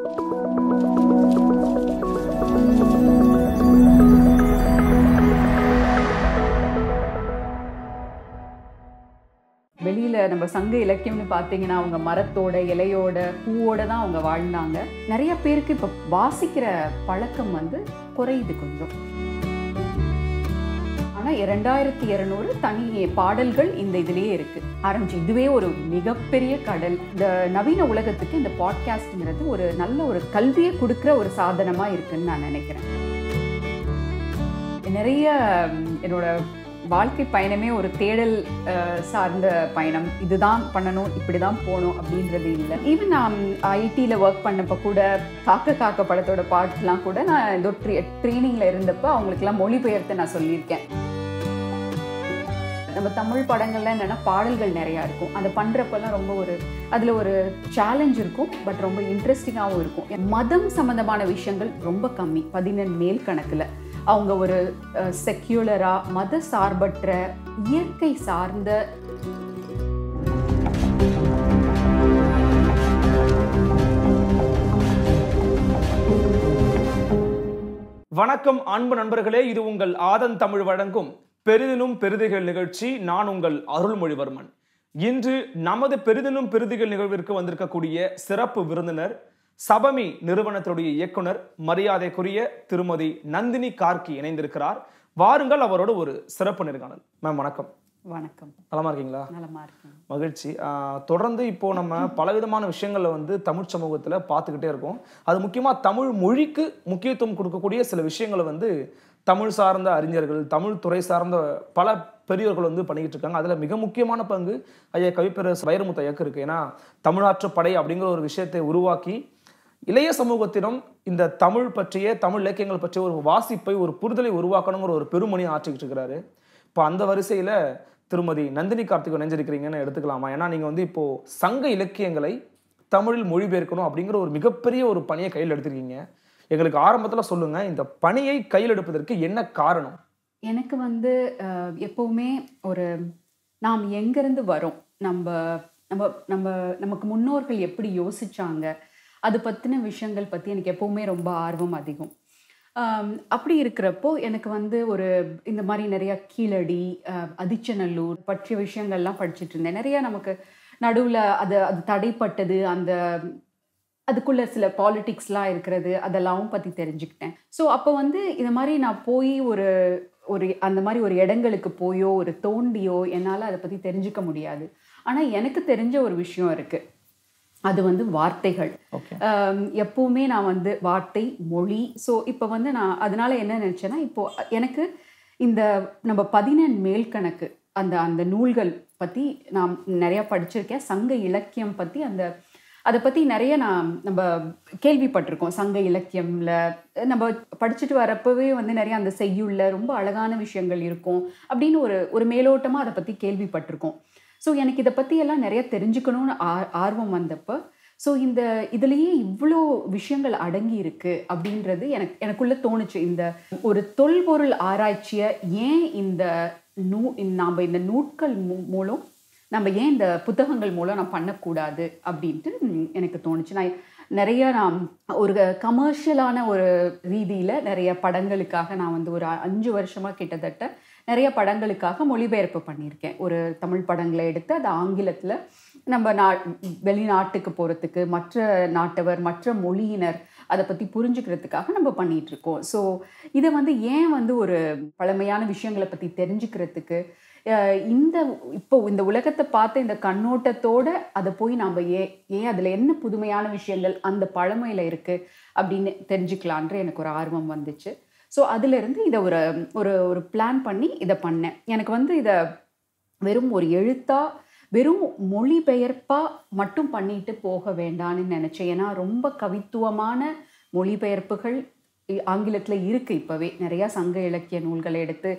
வெளியில நம்ம சங்க இலக்கியம்னு பார்த்தீங்கன்னா அவங்க மரத்தோட இலையோட பூவோட தான் அவங்க வாழ்ந்தாங்க நிறைய பேருக்கு இப்போ வாசிக்கிற பழக்கம் வந்து குறையுது கொஞ்சம் ஆனால் இரண்டாயிரத்தி இரநூறு தனி பாடல்கள் இந்த இதுலேயே இருக்கு ஆரம்பிச்சு இதுவே ஒரு மிகப்பெரிய கடல் இந்த நவீன உலகத்துக்கு இந்த பாட்காஸ்ட்ங்கிறது ஒரு நல்ல ஒரு கல்வியை கொடுக்குற ஒரு சாதனமாக இருக்குன்னு நான் நினைக்கிறேன் நிறைய ம், என்னோட வாழ்க்கை பயணமே ஒரு தேடல் அஹ், சார்ந்த பயணம் இதுதான் பண்ணணும் இப்படி தான் போகணும் அப்படின்றது இல்லை ஈவன் நான் ஐடியில் ஒர்க் பண்ணப்போ கூட காக்க காக்க படத்தோட பாட்டுலாம் கூட நான் ஏதோ ட்ரீ ட்ரைனிங்கில் இருந்தப்போ அவங்களுக்குலாம் மொழிபெயர்த்து நான் சொல்லியிருக்கேன் நம்ம தமிழ் படங்கள்ல என்னன்னா பாடல்கள் நிறையா இருக்கும் அதை பண்ணுறப்பெல்லாம் ரொம்ப ஒரு அதில் ஒரு சேலஞ்ச் இருக்கும் பட் ரொம்ப இன்ட்ரெஸ்டிங்காகவும் இருக்கும் மதம் சம்மந்தமான விஷயங்கள் ரொம்ப கம்மி பதினெண் மேல் கணக்கில் அவங்க ஒரு செக்யூலரா மத சார்பற்ற இயற்கை சார்ந்த வணக்கம் அன்பு நண்பர்களே இது உங்கள் ஆதன் தமிழ் வழங்கும் பெரிதினும் பெரிதிகள் நிகழ்ச்சி நான் உங்கள் அருள்மொழிவர்மன் இன்று நமது பெரிதினும் பெரிதிகள் நிகழ்விற்கு வந்திருக்கக்கூடிய சிறப்பு விருந்தினர் சபமி நிறுவனத்துடைய இயக்குனர் மரியாதைக்குரிய திருமதி நந்தினி கார்கி இணைந்திருக்கிறார் வாருங்கள் அவரோட ஒரு சிறப்பு நேர்காணல் மேம் வணக்கம் வணக்கம் நலமா இருக்கீங்களா நலமா இருக்கேன் மகிழ்ச்சி ஆஹ் தொடர்ந்து இப்போ நம்ம பலவிதமான விஷயங்களை வந்து தமிழ் சமூகத்தில் பார்த்துக்கிட்டே இருக்கோம் அது முக்கியமாக தமிழ் மொழிக்கு முக்கியத்துவம் கொடுக்கக்கூடிய சில விஷயங்களை வந்து தமிழ் சார்ந்த அறிஞர்கள் தமிழ் துறை சார்ந்த பல பெரியவர்கள் வந்து பண்ணிக்கிட்டு இருக்காங்க அதில் மிக முக்கியமான பங்கு ஐயா கவிப்பேரரசு வைரமுத்து ஐயாக்கு இருக்கு ஏன்னா தமிழாற்று படை அப்படிங்கிற ஒரு விஷயத்தை உருவாக்கி இளைய சமூகத்திடம் இந்த தமிழ் பற்றிய தமிழ் இலக்கியங்கள் பற்றிய ஒரு வாசிப்பை ஒரு புரிதலை உருவாக்கணுங்கிற ஒரு பெருமணி ஆற்றிக்கிட்டு இருக்கிறாரு இப்போ அந்த வரிசையில் திருமதி நந்தினி கார்த்திக் நினைஞ்சிருக்கிறீங்கன்னு எடுத்துக்கலாமா ஏன்னா நீங்கள் வந்து இப்போ சங்க இலக்கியங்களை தமிழில் மொழிபெயர்க்கணும் அப்படிங்கிற ஒரு மிகப்பெரிய ஒரு பணியை கையில் எடுத்திருக்கீங்க எங்களுக்கு ஆரம்பத்தில் சொல்லுங்க இந்த பணியை கையில் எடுப்பதற்கு என்ன காரணம் எனக்கு வந்து அஹ், எப்பவுமே ஒரு நாம் எங்கேருந்து வரோம் நம்ம நம்ம நம்ம நமக்கு முன்னோர்கள் எப்படி யோசிச்சாங்க அது பற்றின விஷயங்கள் பற்றி எனக்கு எப்பவுமே ரொம்ப ஆர்வம் அதிகம் ஆம், அப்படி இருக்கிறப்போ எனக்கு வந்து ஒரு இந்த மாதிரி நிறைய கீழடி அஹ், அதிச்சநல்லூர் பற்றிய விஷயங்கள்லாம் படிச்சுட்டு இருந்தேன் நிறைய நமக்கு நடுவில் அது அது தடைப்பட்டது அந்த அதுக்குள்ள சில பாலிடிக்ஸ்லாம் இருக்கிறது அதெல்லாம் பற்றி தெரிஞ்சுக்கிட்டேன் ஸோ அப்போ வந்து இந்த மாதிரி நான் போய் ஒரு ஒரு அந்த மாதிரி ஒரு இடங்களுக்கு போயோ ஒரு தோண்டியோ என்னால் அதை பற்றி தெரிஞ்சுக்க முடியாது ஆனால் எனக்கு தெரிஞ்ச ஒரு விஷயம் இருக்குது அது வந்து வார்த்தைகள் ஓகே ஆம், எப்பவுமே நான் வந்து வார்த்தை மொழி ஸோ இப்போ வந்து நான் அதனால என்ன நினச்சேன்னா இப்போ எனக்கு இந்த நம்ம பதினெண் மேல் கணக்கு அந்த அந்த நூல்கள் பற்றி நான் நிறையா படிச்சிருக்கேன் சங்க இலக்கியம் பற்றி அந்த அதை பற்றி நிறைய நான் நம்ம கேள்விப்பட்டிருக்கோம் சங்க இலக்கியம்ல நம்ம படிச்சுட்டு வரப்பவே வந்து நிறைய அந்த செய்யுள்ள ரொம்ப அழகான விஷயங்கள் இருக்கும் அப்படின்னு ஒரு ஒரு மேலோட்டமாக அதை பற்றி கேள்விப்பட்டிருக்கோம் ஸோ எனக்கு இதை பற்றி எல்லாம் நிறைய தெரிஞ்சுக்கணும்னு ஆ- ஆர்வம் வந்தப்போ ஸோ இந்த இதுலேயே இவ்வளோ விஷயங்கள் அடங்கி இருக்கு அப்படின்றது எனக்கு எனக்குள்ள தோணுச்சு இந்த ஒரு தொல்பொருள் ஆராய்ச்சியை ஏன் இந்த நூ நாம் இந்த நூட்கள் மூ- மூலம் நம்ம ஏன் இந்த புத்தகங்கள் மூலம் நான் பண்ணக்கூடாது அப்படின்ட்டு ம், எனக்கு தோணுச்சு நான் நிறைய நான் ஒரு கமர்ஷியலான ஒரு ரீதியில் நிறைய படங்களுக்காக நான் வந்து ஒரு அஞ்சு வருஷமாக கிட்டத்தட்ட நிறைய படங்களுக்காக மொழிபெயர்ப்பு பண்ணியிருக்கேன் ஒரு தமிழ் படங்களை எடுத்து அது ஆங்கிலத்தில் நம்ம நா வெளிநாட்டுக்கு போகிறதுக்கு மற்ற நாட்டவர் மற்ற மொழியினர் அதை பற்றி புரிஞ்சுக்கிறதுக்காக நம்ம பண்ணிட்டு இருக்கோம் ஸோ இதை வந்து ஏன் வந்து ஒரு பழமையான விஷயங்களை பற்றி தெரிஞ்சுக்கிறதுக்கு அஹ் இந்த இப்போ இந்த உலகத்தை பார்த்த இந்த கண்ணோட்டத்தோட அதை போய் நாம் ஏ ஏன் அதில் என்ன புதுமையான விஷயங்கள் அந்த பழமையில் இருக்குது அப்படின்னு தெரிஞ்சுக்கலான்ற எனக்கு ஒரு ஆர்வம் வந்துச்சு ஸோ அதிலிருந்து இதை ஒரு ஒரு ஒரு பிளான் பண்ணி இதை பண்ணேன் எனக்கு வந்து இதை வெறும் ஒரு எழுத்தா வெறும் மொழிபெயர்ப்பா மட்டும் பண்ணிட்டு போக வேண்டாம்னு நினைச்சேன் ஏன்னா ரொம்ப கவித்துவமான மொழிபெயர்ப்புகள் இ- ஆங்கிலத்துல இருக்கு இப்பவே நிறைய சங்க இலக்கிய நூல்களை எடுத்து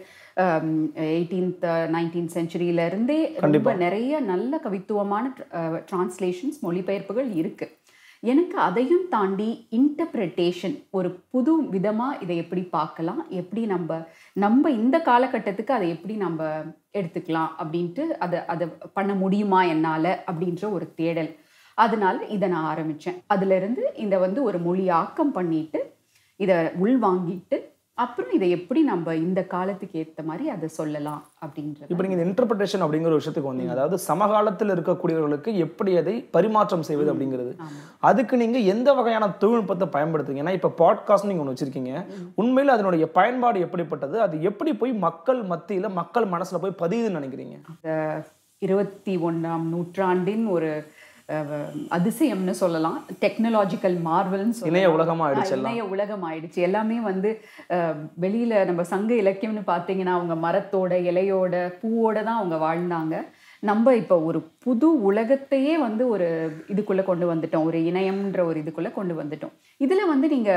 எயிட்டீன்த் நைன்டீன் செஞ்சுரியில இருந்தே ரொம்ப கண்டிப்பா. நிறைய நல்ல கவித்துவமான டிரான்ஸ்லேஷன்ஸ் மொழிபெயர்ப்புகள் இருக்கு எனக்கு அதையும் தாண்டி இன்டர்பிரிட்டேஷன் ஒரு புது விதமாக இதை எப்படி பார்க்கலாம் எப்படி நம்ம நம்ம இந்த காலகட்டத்துக்கு அதை எப்படி நம்ம எடுத்துக்கலாம் அப்படின்ட்டு அதை அதை பண்ண முடியுமா என்னால் அப்படின்ற ஒரு தேடல் அதனால இதை நான் ஆரம்பித்தேன் அதிலிருந்து இதை வந்து ஒரு மொழியாக்கம் பண்ணிட்டு இதை உள்வாங்கிட்டு அப்புறம் இதை எப்படி நம்ம இந்த காலத்துக்கு ஏற்ற மாதிரி அதை சொல்லலாம் அப்படின்றது இப்போ நீங்கள் இந்த இன்டர்பிரிட்டேஷன் அப்படிங்கிற ஒரு விஷயத்துக்கு வந்தீங்க அதாவது சமகாலத்தில் இருக்கக்கூடியவர்களுக்கு எப்படி அதை பரிமாற்றம் செய்வது அப்படிங்கிறது அதுக்கு நீங்க எந்த வகையான தொழில்நுட்பத்தை பயன்படுத்துறீங்க ஏன்னா இப்போ பாட்காஸ்ட் நீங்க ஒன்று வச்சிருக்கீங்க உண்மையில் அதனுடைய பயன்பாடு எப்படிப்பட்டது அது எப்படி போய் மக்கள் மத்தியில மக்கள் மனசுல போய் பதியுதுன்னு நினைக்கிறீங்க இருபத்தி ஒன்றாம் நூற்றாண்டின் ஒரு அஹ், அதிசயம்னு சொல்லலாம் டெக்னாலஜிக்கல் மார்வல்னு சொல்லலாம் இணைய உலகமா ஆயிடுச்சு ஆஹ், இணைய உலகம் ஆயிடுச்சு எல்லாமே வந்து அஹ், வெளியில நம்ம சங்க இலக்கியம்னு பார்த்தீங்கன்னா அவங்க மரத்தோட இலையோட பூவோட தான் அவங்க வாழ்ந்தாங்க நம்ம இப்போ ஒரு புது உலகத்தையே வந்து ஒரு இதுக்குள்ள கொண்டு வந்துட்டோம் ஒரு இணையம்ன்ற ஒரு இதுக்குள்ள கொண்டு வந்துட்டோம் இதுல வந்து நீங்க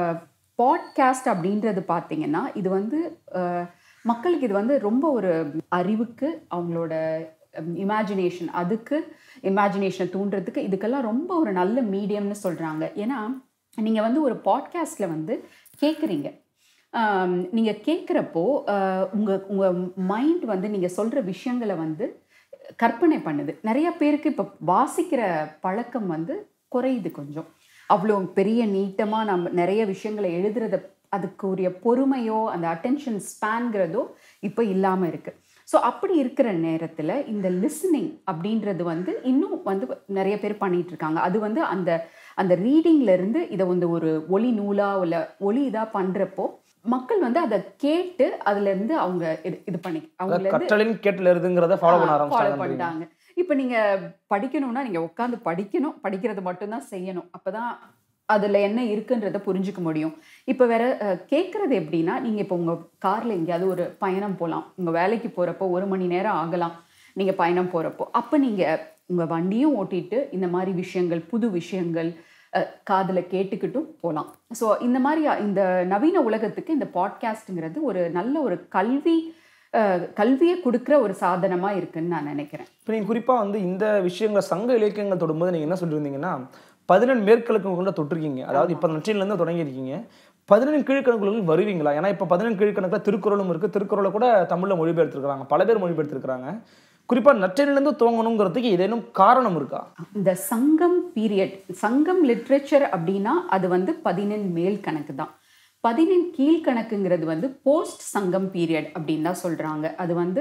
பாட்காஸ்ட் அப்படின்றது பார்த்தீங்கன்னா இது வந்து அஹ், மக்களுக்கு இது வந்து ரொம்ப ஒரு அறிவுக்கு அவங்களோட இமேஜினேஷன் அதுக்கு இமேஜினேஷனை தூண்டுறதுக்கு இதுக்கெல்லாம் ரொம்ப ஒரு நல்ல மீடியம்னு சொல்கிறாங்க ஏன்னா நீங்கள் வந்து ஒரு பாட்காஸ்ட்டில் வந்து கேட்குறீங்க நீங்கள் கேட்குறப்போ உங்கள் உங்கள் மைண்ட் வந்து நீங்கள் சொல்கிற விஷயங்களை வந்து கற்பனை பண்ணுது நிறைய பேருக்கு இப்போ வாசிக்கிற பழக்கம் வந்து குறையுது கொஞ்சம் அவ்வளோ பெரிய நீட்டமாக நம்ம நிறைய விஷயங்களை எழுதுறத அதுக்குரிய பொறுமையோ அந்த அட்டென்ஷன் ஸ்பேன்கிறதோ இப்போ இல்லாமல் இருக்குது ஸோ அப்படி இருக்கிற நேரத்தில் இந்த லிசனிங் அப்படின்றது வந்து இன்னும் வந்து நிறைய பேர் பண்ணிட்டு இருக்காங்க அது வந்து அந்த அந்த ரீடிங்ல இருந்து இதை வந்து ஒரு ஒளி நூலா இல்லை ஒளி இதாக பண்ணுறப்போ மக்கள் வந்து அதை கேட்டு அதுல இருந்து அவங்க இது இது பண்ணி அவங்கள இருந்து கற்றலின் கேட்டில் இருதுங்கிறத ஃபாலோ பண்ண ஃபாலோ ஆரம்பிச்சாங்க பண்ணிட்டாங்க இப்போ நீங்க படிக்கணும்னா நீங்க உட்காந்து படிக்கணும் படிக்கிறது மட்டும்தான் செய்யணும் அப்பதான் அதுல என்ன இருக்குன்றத புரிஞ்சுக்க முடியும் இப்போ வேற அஹ், கேட்கறது எப்படின்னா நீங்க இப்போ உங்க கார்ல எங்கேயாவது ஒரு பயணம் போகலாம் உங்க வேலைக்கு போறப்போ ஒரு மணி நேரம் ஆகலாம் நீங்க பயணம் போறப்போ அப்ப நீங்க உங்க வண்டியும் ஓட்டிட்டு இந்த மாதிரி விஷயங்கள் புது விஷயங்கள் அஹ், காதுல கேட்டுக்கிட்டும் போகலாம் ஸோ இந்த மாதிரி இந்த நவீன உலகத்துக்கு இந்த பாட்காஸ்ட்டுங்கிறது ஒரு நல்ல ஒரு கல்வி அஹ், கல்வியை கொடுக்குற ஒரு சாதனமா இருக்குன்னு நான் நினைக்கிறேன் இப்போ நீங்கள் குறிப்பாக வந்து இந்த விஷயங்களை சங்க இலக்கியங்கள் தொடும்போது நீங்கள் என்ன சொல்லியிருந்தீங்கன்னா பதினெண் மேற்கிழக்குக்குள்ள தொட்டிருக்கீங்க அதாவது இப்போ நற்றிலேருந்து தொடங்கியிருக்கீங்க பதினெண் கீழ்கணக்குகள் வருவீங்களா ஏன்னா இப்போ பதினெண் கீழ்கணக்கில் திருக்குறளும் இருக்குது திருக்குறளை கூட தமிழில் மொழிபெயர்த்திருக்கிறாங்க பல பேர் மொழிபெயர்த்திருக்கிறாங்க குறிப்பாக நற்றிலிருந்து துவங்கணுங்கிறதுக்கு ஏதேனும் காரணம் இருக்கா இந்த சங்கம் பீரியட் சங்கம் லிட்ரேச்சர் அப்படின்னா அது வந்து பதினெண் மேல் கணக்கு தான் பதினெண் கீழ்கணக்குங்கிறது வந்து போஸ்ட் சங்கம் பீரியட் அப்படின்னு தான் சொல்கிறாங்க அது வந்து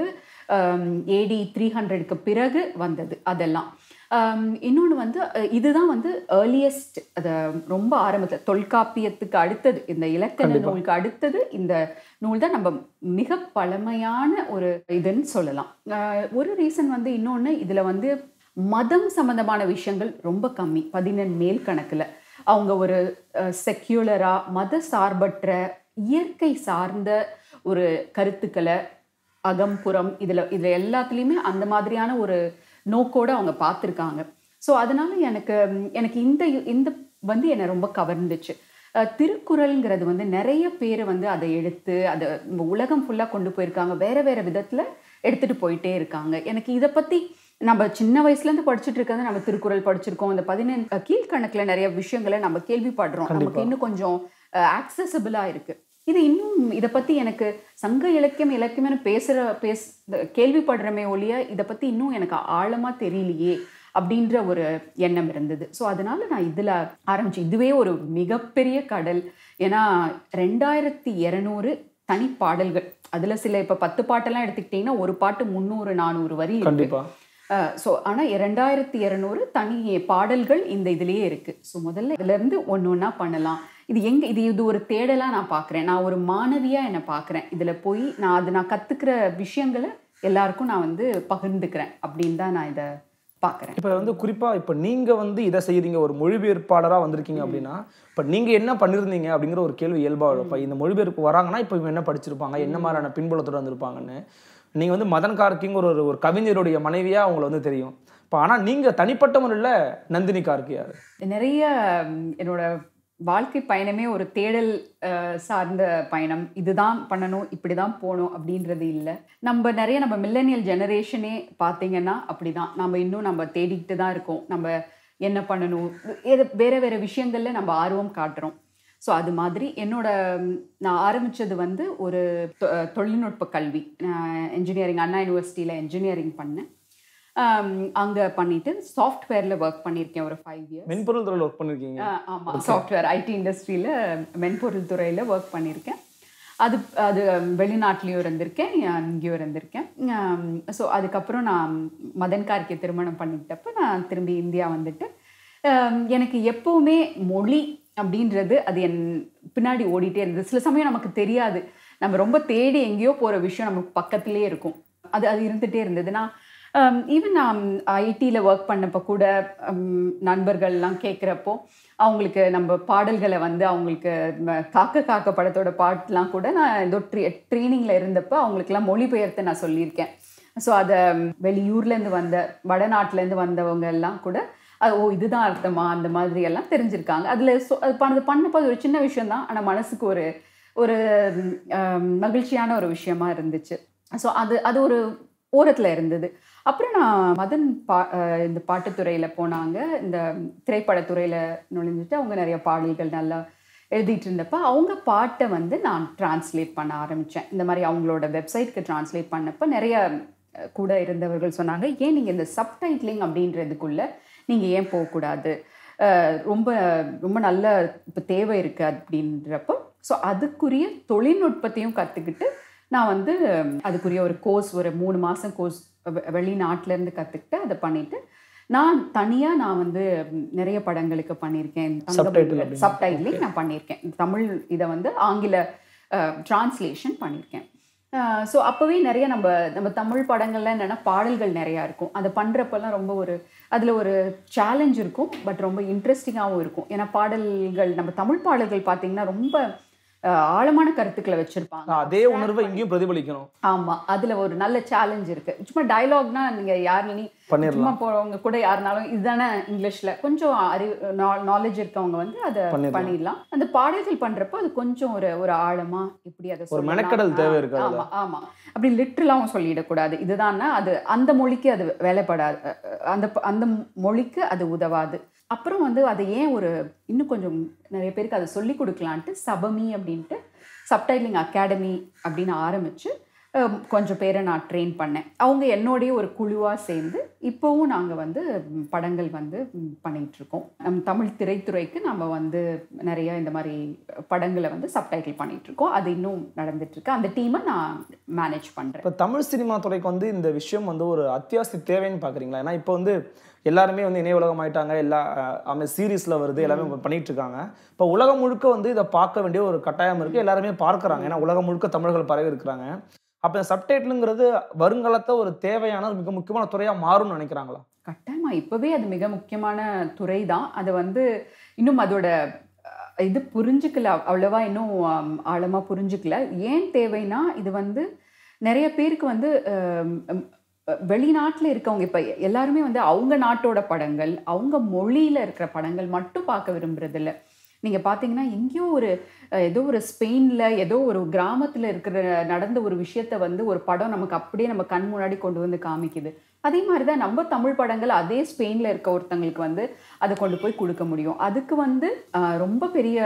ஏடி த்ரீ ஹண்ட்ரடுக்கு பிறகு வந்தது அதெல்லாம் இன்னொன்று வந்து அஹ், இதுதான் வந்து ஏர்லியஸ்ட் அது ரொம்ப ஆரம்பத்தில் தொல்காப்பியத்துக்கு அடுத்தது இந்த இலக்கண நூலுக்கு அடுத்தது இந்த நூல் தான் நம்ம மிக பழமையான ஒரு இதுன்னு சொல்லலாம் அஹ், ஒரு ரீசன் வந்து இன்னொன்று இதில் வந்து மதம் சம்பந்தமான விஷயங்கள் ரொம்ப கம்மி பதினெண் மேல் கணக்கில் அவங்க ஒரு செக்யூலரா மத சார்பற்ற இயற்கை சார்ந்த ஒரு கருத்துக்களை அகம்புறம் இதில் இதில் எல்லாத்துலேயுமே அந்த மாதிரியான ஒரு நோக்கோடு அவங்க பார்த்துருக்காங்க ஸோ அதனால எனக்கு ம், எனக்கு இந்த யு- இந்த வந்து என்னை ரொம்ப கவர்ந்துச்சு அஹ், திருக்குறள்ங்கிறது வந்து நிறைய பேர் வந்து அதை எடுத்து அதை நம்ம உலகம் ஃபுல்லாக கொண்டு போயிருக்காங்க வேற வேற விதத்தில் எடுத்துகிட்டு போயிட்டே இருக்காங்க எனக்கு இதை பற்றி நம்ம சின்ன வயசுலேருந்து படிச்சுட்டு இருக்கிறது நம்ம திருக்குறள் படிச்சிருக்கோம் இந்த பதினெண் கீழ்கணக்கில் நிறைய விஷயங்களை நம்ம கேள்விப்படுறோம் நமக்கு இன்னும் கொஞ்சம் ஆக்சசபிளாக இருக்கு இது இன்னும் இதை பற்றி எனக்கு சங்க இலக்கியம் இலக்கியம்னு பேசுகிற பேச கேள்விப்படுறமே ஒழிய இதை பற்றி இன்னும் எனக்கு ஆழமாக தெரியலையே அப்படின்ற ஒரு எண்ணம் இருந்தது ஸோ அதனால நான் இதில் ஆரம்பிச்சு இதுவே ஒரு மிகப்பெரிய கடல் ஏன்னா ரெண்டாயிரத்தி இரநூறு தனிப்பாடல்கள் அதில் சில இப்போ பத்து பாட்டெல்லாம் எடுத்துக்கிட்டிங்கன்னா ஒரு பாட்டு முந்நூறு நானூறு வரி இருக்கு கண்டிப்பா ஸோ ஆனால் இரண்டாயிரத்தி இரநூறு தனி பாடல்கள் இந்த இதுலேயே இருக்குது ஸோ முதல்ல இதுலேருந்து ஒன்று ஒன்றா பண்ணலாம் இது எங்கே இது இது ஒரு தேடலாக நான் பார்க்குறேன் நான் ஒரு மாணவியாக என்னை பார்க்குறேன் இதில் போய் நான் அது நான் கற்றுக்கிற விஷயங்களை எல்லாருக்கும் நான் வந்து பகிர்ந்துக்கிறேன் அப்படின்னு தான் நான் இதை பார்க்குறேன் இப்போ வந்து குறிப்பா இப்போ நீங்க வந்து இதை செய்றீங்க ஒரு மொழிபெயர்ப்பாளரா வந்திருக்கீங்க அப்படின்னா இப்போ நீங்க என்ன பண்ணிருந்தீங்க அப்படிங்கிற ஒரு கேள்வி இயல்பா வரும் இப்போ இந்த மொழிபெயர்ப்பு வராங்கன்னா இப்போ இவங்க என்ன படிச்சிருப்பாங்க என்ன மாதிரியான பின்புலத்தோட வந்திருப்பாங்கன்னு நீங்க வந்து மதன் கார்கிங் ஒரு ஒரு கவிஞருடைய மனைவியா அவங்கள வந்து தெரியும் இப்போ ஆனா நீங்க தனிப்பட்ட முறையில் நந்தினி கார்கியார் நிறைய ம், என்னோட வாழ்க்கை பயணமே ஒரு தேடல் அஹ், சார்ந்த பயணம் இதுதான் பண்ணணும் இப்படி தான் போகணும் அப்படின்றது இல்லை நம்ம நிறைய நம்ம மில்லனியல் ஜெனரேஷனே பார்த்தீங்கன்னா அப்படிதான் நம்ம இன்னும் நம்ம தேடிக்கிட்டு தான் இருக்கோம் நம்ம என்ன பண்ணணும் எது வேற வேற விஷயங்கள்ல நம்ம ஆர்வம் காட்டுறோம் ஸோ அது மாதிரி என்னோட ம், நான் ஆரம்பிச்சது வந்து ஒரு தொ- தொழில்நுட்ப கல்வி நான் இன்ஜினியரிங் அண்ணா யூனிவர்சிட்டியில் இன்ஜினியரிங் பண்ணேன் அங்கே பண்ணிட்டு சாஃப்ட்வேரில் ஒர்க் பண்ணியிருக்கேன் ஒரு ஃபைவ் இயர்ஸ் மென்பொருள் துறையில் ஒர்க் பண்ணிருக்கீங்க ஆமாம் சாஃப்ட்வேர் ஐடி இண்டஸ்ட்ரியில் மென்பொருள் துறையில் ஒர்க் பண்ணியிருக்கேன் அது அது வெளிநாட்டிலையும் இருந்திருக்கேன் இங்கேயும் இருந்திருக்கேன் ஸோ அதுக்கப்புறம் நான் மதன் கார்கே திருமணம் பண்ணிக்கிட்டப்ப நான் திரும்பி இந்தியா வந்துட்டு ஆம், எனக்கு எப்போவுமே மொழி அப்படின்றது அது என் பின்னாடி ஓடிட்டே இருந்தது சில சமயம் நமக்கு தெரியாது நம்ம ரொம்ப தேடி எங்கேயோ போகிற விஷயம் நமக்கு பக்கத்துலேயே இருக்கும் அது அது இருந்துகிட்டே இருந்தது நான் ஈவன் நான் ஐடியில் ஒர்க் பண்ணப்போ கூட ஹம், நண்பர்கள்லாம் கேட்குறப்போ அவங்களுக்கு நம்ம பாடல்களை வந்து அவங்களுக்கு ம, காக்க காக்க படத்தோட பாட்டுலாம் கூட நான் ஏதோ ட்ரீ ட்ரைனிங்கில் இருந்தப்போ அவங்களுக்குலாம் மொழிபெயர்த்து நான் சொல்லியிருக்கேன் ஸோ அதை வெளியூர்லேருந்து வந்த வடநாட்டிலேருந்து வந்தவங்க எல்லாம் கூட அது ஓ இதுதான் அர்த்தமா அந்த மாதிரி எல்லாம் தெரிஞ்சிருக்காங்க அதில் அது பண்ணது பண்ணப்போ அது ஒரு சின்ன விஷயம் தான் ஆனால் மனசுக்கு ஒரு ஒரு ஹம், மகிழ்ச்சியான ஒரு விஷயமா இருந்துச்சு ஸோ அது அது ஒரு ஓரத்தில் இருந்தது அப்புறம் நான் மதன் பா அஹ் இந்த பாட்டுத்துறையில் போனாங்க இந்த திரைப்படத்துறையில் நுழைஞ்சிட்டு அவங்க நிறைய பாடல்கள் நல்லா எழுதிட்டு இருந்தப்ப அவங்க பாட்டை வந்து நான் டிரான்ஸ்லேட் பண்ண ஆரம்பித்தேன் இந்த மாதிரி அவங்களோட வெப்சைட்க்கு டிரான்ஸ்லேட் பண்ணப்போ நிறைய அஹ், கூட இருந்தவர்கள் சொன்னாங்க ஏன் நீங்கள் இந்த சப்டைட்லிங் அப்படின்றதுக்குள்ள நீங்கள் ஏன் போகக்கூடாது அஹ், ரொம்ப ரொம்ப நல்ல இப்போ தேவை இருக்குது அப்படின்றப்போ ஸோ அதுக்குரிய தொழில்நுட்பத்தையும் கற்றுக்கிட்டு நான் வந்து உம், அதுக்குரிய ஒரு கோர்ஸ் ஒரு மூணு மாதம் கோர்ஸ் வெளிநாட்டிலேருந்து கற்றுக்கிட்டு அதை பண்ணிவிட்டு நான் தனியாக நான் வந்து உம், நிறைய படங்களுக்கு பண்ணியிருக்கேன் Subtitle அப்படிங்க. சப்டைட்லிங் நான் பண்ணியிருக்கேன் தமிழ் இதை வந்து ஆங்கில டிரான்ஸ்லேஷன் பண்ணியிருக்கேன் ஸோ அப்போவே நிறைய நம்ம நம்ம தமிழ் படங்கள்ல என்னென்னா பாடல்கள் நிறையா இருக்கும் அதை பண்ணுறப்பெல்லாம் ரொம்ப ஒரு அதில் ஒரு சேலஞ்ச் இருக்கும் பட் ரொம்ப இன்ட்ரெஸ்டிங்காகவும் இருக்கும் ஏன்னா பாடல்கள் நம்ம தமிழ் பாடல்கள் பார்த்தீங்கன்னா ரொம்ப அஹ், ஆழமான கருத்துக்களை வச்சுருப்பாங்க அதே உணர்வை இங்கேயும் பிரதிபலிக்கணும் ஆமாம் அதில் ஒரு நல்ல சேலஞ்ச் இருக்குது சும்மா டயலாக்னா நீங்கள் யாருன்னு பண்ணிடலாம் சும்மா போறவங்க கூட யாருனாலும் இதுதானே இங்கிலீஷ்ல கொஞ்சம் அறிவு நாலேஜ் இருக்கவங்க வந்து அதை பண்ணிடலாம். பண்ணிடலாம் அந்த பாடல்கள் பண்றப்போ அது கொஞ்சம் ஒரு ஒரு ஆழமா இப்படி அதை ஒரு சொல்லலாம். மெனக்கெடல் ஆ, தேவை இருக்கு அதுல. ஆமா ஆமா அப்படி லிட்ரலாவும் சொல்லிடக்கூடாது இதுதான்னா அது அந்த மொழிக்கு அது வேலைப்படாது அ, அ, அந்த ப- அந்த மொழிக்கு அது உதவாது அப்புறம் வந்து அதை ஏன் ஒரு இன்னும் கொஞ்சம் நிறைய பேருக்கு அதை சொல்லி கொடுக்கலான்ட்டு சபமி அப்படின்ட்டு சப்டைலிங் அகாடமி அப்படின்னு ஆரம்பிச்சு அஹ், கொஞ்சம் பேரை நான் ட்ரெயின் பண்ணேன் அவங்க என்னோடய ஒரு குழுவாக சேர்ந்து இப்போவும் நாங்கள் வந்து ம், படங்கள் வந்து ம், பண்ணிட்டு இருக்கோம் நம் தமிழ் திரைத்துறைக்கு நம்ம வந்து நிறைய இந்த மாதிரி படங்களை வந்து சப்டைட்டில் பண்ணிட்டு இருக்கோம் அது இன்னும் நடந்துட்டு இருக்கு அந்த டீமை நான் மேனேஜ் பண்ணுறேன் இப்போ தமிழ் சினிமா துறைக்கு வந்து இந்த விஷயம் வந்து ஒரு அத்தியாவசிய தேவைன்னு பார்க்குறீங்களா ஏன்னா இப்போ வந்து எல்லாருமே வந்து இணைய உலகம் ஆயிட்டாங்க எல்லா அஹ், சீரீஸில் வருது எல்லாமே இப்ப பண்ணிட்டு இருக்காங்க இப்போ உலகம் முழுக்க வந்து இதை பார்க்க வேண்டிய ஒரு கட்டாயம் இருக்குது எல்லாருமே பார்க்குறாங்க ஏன்னா உலகம் முழுக்க தமிழர்கள் பரவி இருக்கிறாங்க அப்போ சப்டைட்டிலுங்கிறது வருங்காலத்தை ஒரு தேவையான ஒரு மிக முக்கியமான துறையாக மாறும்னு நினைக்கிறாங்களா கட்டாயமா இப்போவே அது மிக முக்கியமான துறை தான் அதை வந்து இன்னும் அதோட அஹ், இது புரிஞ்சுக்கல அவ்- அவ்வளவா இன்னும் ஆம், ஆழமா புரிஞ்சுக்கல ஏன் தேவைன்னா இது வந்து நிறைய பேருக்கு வந்து வெளிநாட்டில் இருக்கவங்க இப்போ எல்லாருமே வந்து அவங்க நாட்டோட படங்கள் அவங்க மொழியில் இருக்கிற படங்கள் மட்டும் பார்க்க விரும்புறதில்ல நீங்கள் பார்த்தீங்கன்னா எங்கேயோ ஒரு அஹ், ஏதோ ஒரு ஸ்பெயினில் ஏதோ ஒரு கிராமத்தில் இருக்கிற நடந்த ஒரு விஷயத்த வந்து ஒரு படம் நமக்கு அப்படியே நம்ம கண் முன்னாடி கொண்டு வந்து காமிக்குது அதே மாதிரி தான் நம்ம தமிழ் படங்கள் அதே ஸ்பெயினில் இருக்க ஒருத்தங்களுக்கு வந்து அதை கொண்டு போய் கொடுக்க முடியும் அதுக்கு வந்து அஹ், ரொம்ப பெரிய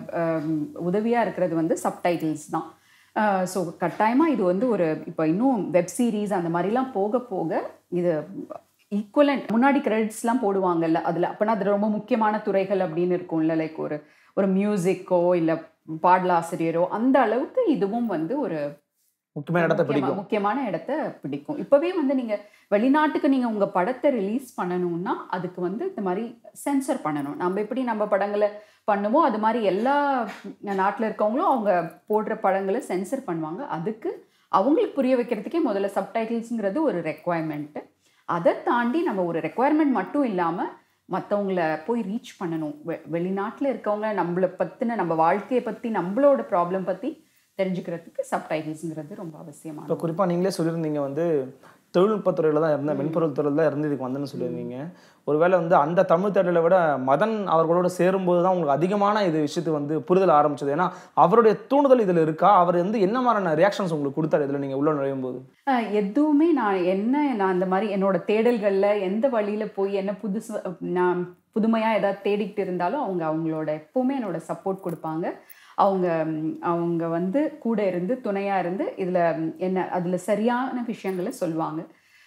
உதவியாக இருக்கிறது வந்து சப்டைட்டில்ஸ் தான் ஸோ கட்டாயமாக இது வந்து ஒரு இப்போ இன்னும் வெப் சீரிஸ் அந்த மாதிரிலாம் போக போக இது ஈக்குவலண்ட் முன்னாடி கிரெடிட்ஸ்லாம் போடுவாங்கல்ல அதில் அப்போனா அது ரொம்ப முக்கியமான துறைகள் அப்படின்னு இருக்கும்ல லைக் ஒரு ஒரு மியூசிக்கோ இல்லை பாடலாசிரியரோ அந்த அளவுக்கு இதுவும் வந்து ஒரு முக்கியமான இடத்தை முக்கியமா- பிடிக்கும் முக்கியமான இடத்த பிடிக்கும் இப்போவே வந்து நீங்கள் வெளிநாட்டுக்கு நீங்கள் உங்கள் படத்தை ரிலீஸ் பண்ணணும்னா அதுக்கு வந்து இந்த மாதிரி சென்சர் பண்ணணும் நம்ம எப்படி நம்ம படங்களை பண்ணுமோ அது மாதிரி எல்லா நாட்டில் இருக்கவங்களும் அவங்க போடுற படங்களை சென்சர் பண்ணுவாங்க அதுக்கு அவங்களுக்கு புரிய வைக்கிறதுக்கே முதல்ல சப்டைட்டில்ஸுங்கிறது ஒரு ரெக்குவயர்மெண்ட்டு அதை தாண்டி நம்ம ஒரு ரெக்குவயர்மெண்ட் மட்டும் இல்லாமல் மற்றவங்கள போய் ரீச் பண்ணணும் வெ வெளிநாட்டில் இருக்கவங்க நம்மளை பற்றின நம்ம வாழ்க்கையை பற்றி நம்மளோட ப்ராப்ளம் பற்றி தெரிஞ்சுக்கிறதுக்கு சப்டைட்டில்ஸுங்கிறது ரொம்ப அவசியமானது இப்போ குறிப்பாக நீங்களே சொல்லியிருந்தீங்க வந்து தொழில்நுட்பத்துறையில் தான் இருந்தேன் மென்பொருள் துறையில் தான் இருந்து இதுக்கு வந்தேன்னு சொல்லியிருந்தீங்க ஒருவேளை வந்து அந்த தமிழ் தேடலை விட மதன் அவர்களோட சேரும்போது தான் உங்களுக்கு அதிகமான இது விஷயத்து வந்து புரிதல் ஆரம்பிச்சது ஏன்னா அவருடைய தூண்டுதல் இதில் இருக்கா அவர் வந்து என்ன மாதிரியான ரியாக்ஷன்ஸ் உங்களுக்கு கொடுத்தாரு இதில் நீங்கள் உள்ள நுழையும் போது அஹ் எதுவுமே நான் என்ன நான் அந்த மாதிரி என்னோட தேடல்களில் எந்த வழியில் போய் என்ன புதுசு நான் புதுமையாக ஏதாவது தேடிக்கிட்டு இருந்தாலும் அவங்க அவங்களோட எப்போவுமே என்னோட சப்போர்ட் கொடுப்பாங்க அவங்க ம், அவங்க வந்து கூட இருந்து துணையாக இருந்து இதில் என்ன அதில் சரியான விஷயங்களை சொல்லுவாங்க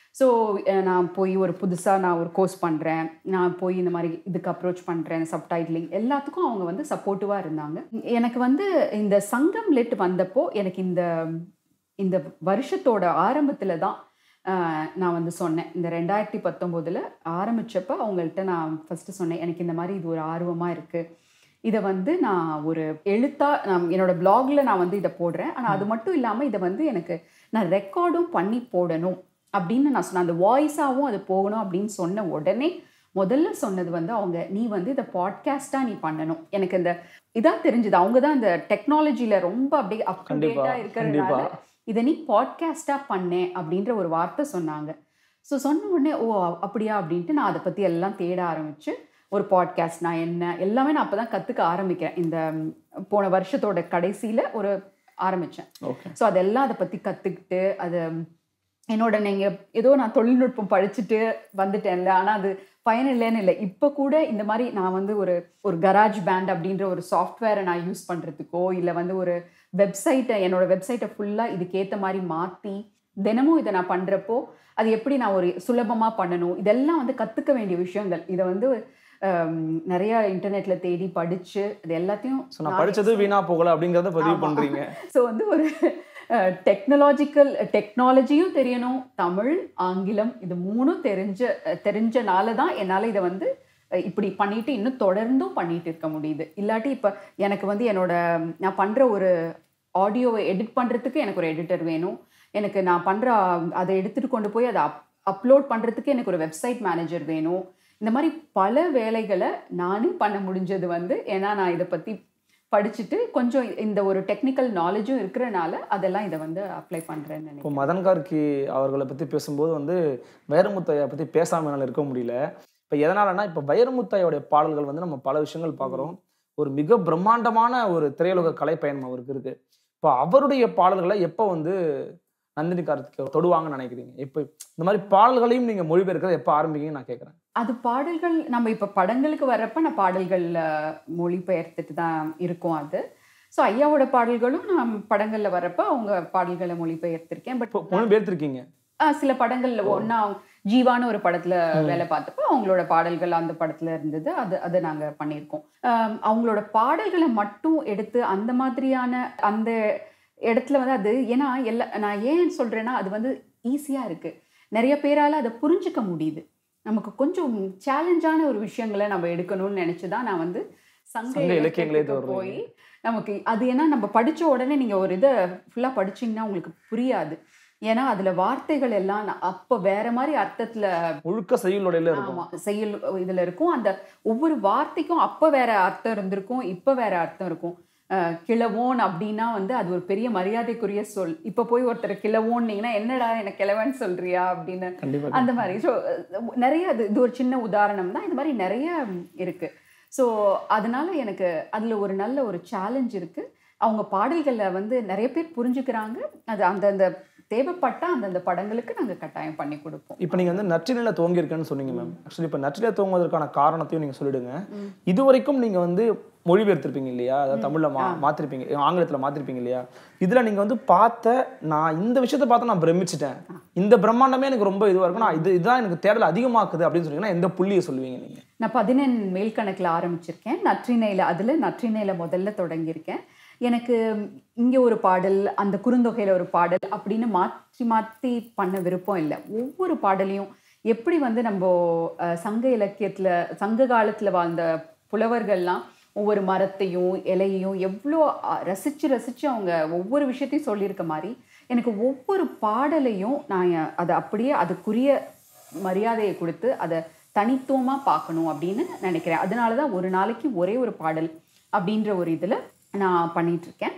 ஸோ நான் போய் ஒரு புதுசாக நான் ஒரு கோர்ஸ் பண்ணுறேன் நான் போய் இந்த மாதிரி இதுக்கு அப்ரோச் பண்ணுறேன் சப்டைட்லிங் எல்லாத்துக்கும் அவங்க வந்து சப்போர்ட்டிவாக இருந்தாங்க எனக்கு வந்து இந்த சங்கம் லெட் வந்தப்போ எனக்கு இந்த இந்த வருஷத்தோட ஆரம்பத்தில் தான் ஆஹ், நான் வந்து சொன்னேன் இந்த ரெண்டாயிரத்தி பத்தொம்போதில் ஆரம்பித்தப்போ அவங்கள்ட்ட நான் ஃபஸ்ட்டு சொன்னேன் எனக்கு இந்த மாதிரி இது ஒரு ஆர்வமாக இருக்குது இதை வந்து நான் ஒரு எழுத்தா நான் என்னோட பிளாகில் நான் வந்து இதை போடுறேன் ஆனால் அது மட்டும் இல்லாமல் இதை வந்து எனக்கு நான் ரெக்கார்டும் பண்ணி போடணும் அப்படின்னு நான் சொன்னேன் அந்த வாய்ஸாகவும் அது போகணும் அப்படின்னு சொன்ன உடனே முதல்ல சொன்னது வந்து அவங்க நீ வந்து இதை பாட்காஸ்ட்டாக நீ பண்ணணும் எனக்கு இந்த இதாக தெரிஞ்சுது அவங்க தான் இந்த டெக்னாலஜியில் ரொம்ப அப்படியே கண்டிப்பா, அப்டேட்டாக இருக்கிறதுனால கண்டிப்பா. இதை நீ பாட்காஸ்ட்டாக பண்ணேன் அப்படின்ற ஒரு வார்த்தை சொன்னாங்க ஸோ சொன்ன உடனே ஓ அப்படியா அப்படின்ட்டு நான் அதை பற்றி எல்லாம் தேட ஆரம்பிச்சு ஒரு பாட்காஸ்ட் நான் என்ன எல்லாமே நான் அப்போ தான் கற்றுக்க ஆரம்பிக்கிறேன் இந்த ம், போன வருஷத்தோட கடைசியில் ஒரு ஆரம்பித்தேன் ஓகே ஸோ அதெல்லாம் அதை பற்றி கற்றுக்கிட்டு அது என்னோட நீங்கள் ஏதோ நான் தொழில்நுட்பம் படிச்சுட்டு வந்துட்டேன்ல ஆனால் அது பயன் இல்லைன்னு இல்லை இப்போ கூட இந்த மாதிரி நான் வந்து ஒரு ஒரு கராஜ் பேண்ட் அப்படின்ற ஒரு சாஃப்ட்வேரை நான் யூஸ் பண்ணுறதுக்கோ இல்லை வந்து ஒரு வெப்சைட்டை என்னோட வெப்சைட்டை ஃபுல்லாக இதுக்கேற்ற மாதிரி மாற்றி தினமும் இதை நான் பண்ணுறப்போ அது எப்படி நான் ஒரு சுலபமாக பண்ணணும் இதெல்லாம் வந்து கற்றுக்க வேண்டிய விஷயங்கள் இதை வந்து ஹம், நிறைய இன்டர்நெட்ல தேடி படிச்சு அது எல்லாத்தையும் ஸோ நான் படிச்சது வீணா போகல அப்படிங்கறத பதிவு ஆமா. பண்றீங்க ஸோ வந்து ஒரு டெக்னாலஜிக்கல் டெக்னாலஜியும் தெரியணும் தமிழ் ஆங்கிலம் இது மூணும் தெரிஞ்ச அஹ், தெரிஞ்சனால தான் என்னால் இதை வந்து அஹ், இப்படி பண்ணிட்டு இன்னும் தொடர்ந்தும் பண்ணிட்டு இருக்க முடியுது இல்லாட்டி இப்போ எனக்கு வந்து என்னோட நான் பண்ணுற ஒரு ஆடியோவை எடிட் பண்ணுறதுக்கு எனக்கு ஒரு எடிட்டர் வேணும் எனக்கு நான் பண்ணுற அதை எடுத்துகிட்டு கொண்டு போய் அதை அப் அப்லோட் பண்ணுறதுக்கு எனக்கு ஒரு வெப்சைட் மேனேஜர் வேணும் இந்த மாதிரி பல வேலைகளை நானே பண்ண முடிஞ்சது வந்து ஏன்னா நான் இதை பற்றி படிச்சுட்டு கொஞ்சம் இந்த ஒரு டெக்னிக்கல் நாலேஜும் இருக்கிறனால அதெல்லாம் இதை வந்து அப்ளை பண்ணுறேன்னு இப்போ நினைக்கிறேன் மதன் கார்கி அவர்களை பற்றி பேசும்போது வந்து வைரமுத்தையா பற்றி பேசாம என்னால் இருக்க முடியல இப்போ எதனாலனா இப்போ வைரமுத்தையோடைய பாடல்கள் வந்து நம்ம பல விஷயங்கள் பார்க்குறோம் ஒரு மிக பிரம்மாண்டமான ஒரு திரையுலக கலைப்பயணம் அவருக்கு இருக்கு இப்போ அவருடைய பாடல்களை எப்போ வந்து நந்தினி கார்த்திக் தொடுவாங்கன்னு நினைக்கிறீங்க இப்போ இந்த மாதிரி பாடல்களையும் நீங்கள் மொழிபெயர்க்கிறத எப்போ ஆரம்பிக்கீங்கன்னு நான் கேட்குறேன் அது பாடல்கள் நம்ம இப்போ படங்களுக்கு வர்றப்ப நான் பாடல்கள் அஹ், மொழிபெயர்த்துட்டு தான் இருக்கோம் அது ஸோ ஐயாவோட பாடல்களும் நான் படங்களில் வர்றப்ப அவங்க பாடல்களை மொழிபெயர்த்திருக்கேன் பட் இப்போ மொழிபெயர்த்திருக்கீங்க சில படங்கள்ல ஒன்னா ஜீவான்னு ஒரு படத்துல வேலை பார்த்தப்போ அவங்களோட பாடல்கள் அந்த படத்துல இருந்தது அது அதை நாங்க பண்ணியிருக்கோம் ஆம், அவங்களோட பாடல்களை மட்டும் எடுத்து அந்த மாதிரியான அந்த இடத்துல வந்து அது ஏன்னா எல்லா நான் ஏன் சொல்றேன்னா அது வந்து ஈஸியா இருக்கு நிறைய பேரால அதை புரிஞ்சுக்க முடியுது நமக்கு கொஞ்சம் சேலஞ்சான ஒரு விஷயங்களை நம்ம எடுக்கணும்னு நினைச்சுதான் நான் வந்து சங்க சங்க இலக்கியங்களே இலக்கியத்துக்கு தேடுறீங்க. போய் நமக்கு அது ஏன்னா நம்ம படிச்ச உடனே நீங்க ஒரு இதை ஃபுல்லா படிச்சீங்கன்னா உங்களுக்கு புரியாது ஏன்னா அதுல வார்த்தைகள் எல்லாம் ந- அப்ப வேற மாதிரி அர்த்தத்துல முழுக்க செய்யுளுடையில இருக்கும் ஆமா செயல் இதுல இருக்கும் அந்த ஒவ்வொரு வார்த்தைக்கும் அப்ப வேற அர்த்தம் இருந்திருக்கும் இப்ப வேற அர்த்தம் இருக்கும் அஹ் கிழவோன் அப்படின்னா வந்து அது ஒரு பெரிய மரியாதைக்குரிய சொல் இப்ப போய் ஒருத்தர் கிழவோன்னீங்கன்னா என்னடா எனக்கு கிழவன் சொல்றியா அப்படின்னு கண்டிப்பா அந்த மாதிரி ஸோ நிறைய அது இது ஒரு சின்ன உதாரணம் தான் இந்த மாதிரி நிறைய இருக்கு ஸோ அதனால எனக்கு அதுல ஒரு நல்ல ஒரு சேலஞ்ச் இருக்கு அவங்க பாடல்களை வந்து நிறைய பேர் புரிஞ்சுக்கிறாங்க அது அந்தந்த தேவைப்பட்ட அந்தந்த படங்களுக்கு நாங்க கட்டாயம் பண்ணி கொடுப்போம் இப்போ நீங்க வந்து நற்றினில துவங்கியிருக்கேன்னு சொன்னீங்க மேம் ஆக்சுவலி இப்போ நற்றினில துவங்குவதற்கான காரணத்தையும் நீங்க சொல்லிடுங்க இது வரைக்கும் நீங்க வந்து மொழிபெயர்த்திருப்பீங்க இல்லையா அதாவது தமிழ்ல மா மாத்திருப்பீங்க ஆங்கிலத்துல மாத்திருப்பீங்க இல்லையா இதுல நீங்க வந்து பார்த்த நான் இந்த விஷயத்த பார்த்து நான் பிரமிச்சிட்டேன் இந்த பிரம்மாண்டமே எனக்கு ரொம்ப இதுவா இருக்கும் நான் இது இதுதான் எனக்கு தேடல் அதிகமாக்குது அப்படின்னு சொன்னீங்கன்னா எந்த புள்ளியை சொல்லுவீங்க நீங்க நான் பதினெண் மேல் கணக்கில் ஆரம்பிச்சிருக்கேன் நற்றினையில் அதில் நற்றினையில் முதல்ல தொடங்கியிருக்கேன் எனக்கு இங்கே ஒரு பாடல் அந்த குறுந்தொகையில் ஒரு பாடல் அப்படின்னு மாற்றி மாற்றி பண்ண விருப்பம் இல்லை ஒவ்வொரு பாடலையும் எப்படி வந்து நம்ம அஹ், சங்க இலக்கியத்தில் சங்க காலத்தில் வாழ்ந்த புலவர்கள்லாம் ஒவ்வொரு மரத்தையும் இலையையும் எவ்வளோ அஹ், ரசிச்சு ரசிச்சு அவங்க ஒவ்வொரு விஷயத்தையும் சொல்லியிருக்க மாதிரி எனக்கு ஒவ்வொரு பாடலையும் நான் அதை அப்படியே அதுக்குரிய மரியாதையை கொடுத்து அதை தனித்துவமாக பார்க்கணும் அப்படின்னு நினைக்கிறேன் அதனால தான் ஒரு நாளைக்கு ஒரே ஒரு பாடல் அப்படின்ற ஒரு இதில் நான் பண்ணிட்டு இருக்கேன்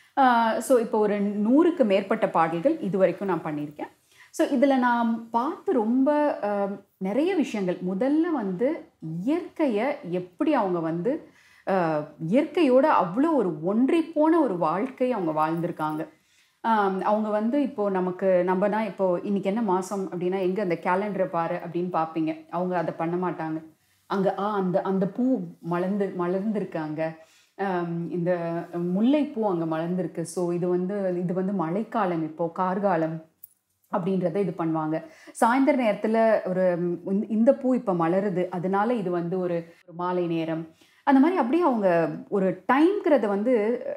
ஸோ இப்போ ஒரு நூறுக்கு மேற்பட்ட பாடல்கள் இது வரைக்கும் நான் பண்ணியிருக்கேன் ஸோ இதில் நான் பார்த்து ரொம்ப ஆஹ், நிறைய விஷயங்கள் முதல்ல வந்து இயற்கையை எப்படி அவங்க வந்து ஆஹ், இயற்கையோட அவ்வளோ ஒரு ஒன்றி போன ஒரு வாழ்க்கை அவங்க வாழ்ந்திருக்காங்க ஆம், அவங்க வந்து இப்போ நமக்கு நம்மனா இப்போ இன்னைக்கு என்ன மாதம் அப்படின்னா எங்கே அந்த கேலண்டரை பாரு அப்படின்னு பார்ப்பீங்க அவங்க அதை பண்ண மாட்டாங்க அங்கே ஆ அந்த அந்த பூ மலர்ந்து மலர்ந்திருக்காங்க ஆம், இந்த முல்லைப்பூ அங்கே மலர்ந்திருக்கு ஸோ இது வந்து இது வந்து மழைக்காலம் இப்போ கார்காலம் அப்படின்றத இது பண்ணுவாங்க சாயந்தர நேரத்தில் ஒரு ம், இந்த- இந்த பூ இப்போ மலருது அதனால இது வந்து ஒரு ஒரு மாலை நேரம் அந்த மாதிரி அப்படியே அவங்க ஒரு டைம்ங்கிறத வந்து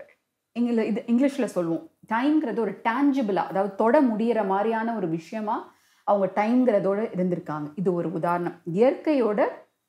இங்கில இது இங்கிலீஷில் சொல்லுவோம் டைம்ங்கிறது ஒரு டேஞ்சிபிளாக அதாவது தொட முடியிற மாதிரியான ஒரு விஷயமா அவங்க டைம்ங்கிறதோட இருந்திருக்காங்க இது ஒரு உதாரணம் இயற்கையோட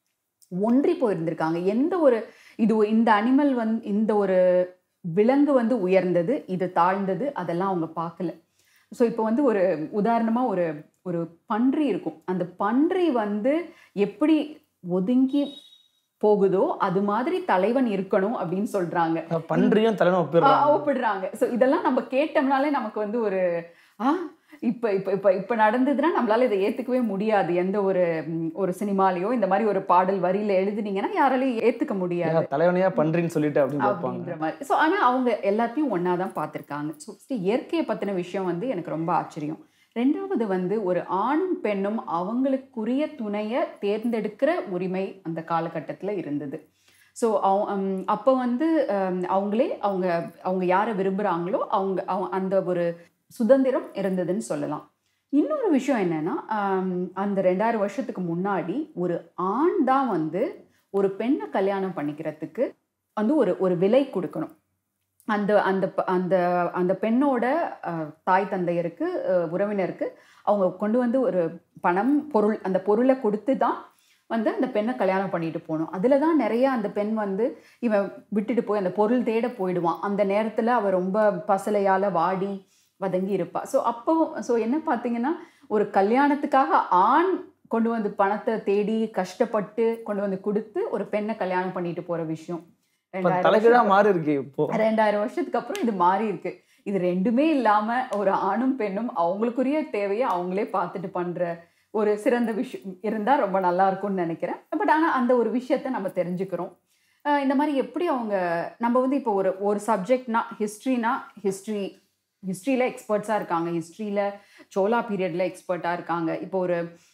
ஒன்றி போயிருந்திருக்காங்க எந்த ஒரு இது ஒ- இந்த அனிமல் வந்து இந்த ஒரு விலங்கு வந்து உயர்ந்தது இது தாழ்ந்தது அதெல்லாம் அவங்க பார்க்கல ஸோ இப்போ வந்து ஒரு உதாரணமாக ஒரு ஒரு பன்றி இருக்கும் அந்த பன்றி வந்து எப்படி ஒதுங்கி போகுதோ அது மாதிரி தலைவன் இருக்கணும் அப்படின்னு சொல்றாங்க பன்றியும் தலைவன் ஆ, ஒப்பிடுறாங்க ஒப்பிடுறாங்க ஸோ இதெல்லாம் நம்ம கேட்டோம்னாலே நமக்கு வந்து ஒரு ஆ இப்போ இப்போ இப்போ இப்போ நடந்ததுன்னா நம்மளால இதை ஏற்றுக்கவே முடியாது எந்த ஒரு ம், ஒரு சினிமாலேயோ இந்த மாதிரி ஒரு பாடல் வரியில எழுதுனீங்கன்னா யாராலையும் ஏற்றுக்க முடியாது ஏன் தலைவனையா பன்றின்னு சொல்லிட்டு அப்படின்னு கேட்பாங்க அப்படின்ற மாதிரி ஸோ ஆனால் அவங்க எல்லாத்தையும் ஒன்றா தான் பார்த்துருக்காங்க ஸோ இயற்கையை பற்றின விஷயம் வந்து எனக்கு ரொம்ப ஆச்சரியம் ரெண்டாவது வந்து ஒரு ஆணும் பெண்ணும் அவங்களுக்குரிய துணையை தேர்ந்தெடுக்கிற உரிமை அந்த காலகட்டத்தில் இருந்தது ஸோ அப்போ வந்து ஹம், அவங்களே அவங்க அவங்க யாரை விரும்புகிறாங்களோ அவங்க அவங்க அந்த ஒரு சுதந்திரம் இருந்ததுன்னு சொல்லலாம் இன்னொரு விஷயம் என்னன்னா ஹம், அந்த ரெண்டாயிரம் வருஷத்துக்கு முன்னாடி ஒரு ஆண் தான் வந்து ஒரு பெண்ணை கல்யாணம் பண்ணிக்கிறதுக்கு வந்து ஒரு ஒரு விலை கொடுக்கணும் அந்த அந்த ப- அந்த அந்த பெண்ணோட அஹ், தாய் தந்தையருக்கு அஹ், உறவினருக்கு அவங்க கொண்டு வந்து ஒரு பணம் பொருள் அந்த பொருளை கொடுத்து தான் வந்து அந்த பெண்ணை கல்யாணம் பண்ணிட்டு போகணும் அதில் தான் நிறைய அந்த பெண் வந்து இவன் விட்டுட்டு போய் அந்த பொருள் தேட போயிடுவான் அந்த நேரத்தில் அவ ரொம்ப பசலையால் வாடி வதங்கி இருப்பா ஸோ அப்போ ஸோ என்ன பார்த்தீங்கன்னா ஒரு கல்யாணத்துக்காக ஆண் கொண்டு வந்து பணத்தை தேடி கஷ்டப்பட்டு கொண்டு வந்து கொடுத்து ஒரு பெண்ணை கல்யாணம் பண்ணிட்டு போகிற விஷயம் இப்ப ரெண்டாயிரம் தலைகீழா வருஷத்துக்கு மாறி இருக்கு இப்போ ரெண்டாயிரம் வருஷத்துக்கு அப்புறம் இது மாறி இருக்கு இது ரெண்டுமே இல்லாம ஒரு ஆணும் பெண்ணும் அவங்களுக்குரிய தேவையை அவங்களே பார்த்துட்டு பண்ற ஒரு சிறந்த விஷயம் இருந்தா ரொம்ப நல்லா இருக்கும்னு நினைக்கிறேன் பட் ஆனா அந்த ஒரு விஷயத்த நம்ம தெரிஞ்சுக்கிறோம் அஹ் இந்த மாதிரி எப்படி அவங்க நம்ம வந்து இப்போ ஒரு ஒரு சப்ஜெக்ட்னா ஹிஸ்ட்ரினா ஹிஸ்ட்ரி ஹிஸ்ட்ரியில் எக்ஸ்பர்ட்ஸாக இருக்காங்க ஹிஸ்ட்ரியில் சோலா பீரியடில் எக்ஸ்பர்ட்டாக இருக்காங்க இப்போ ஒரு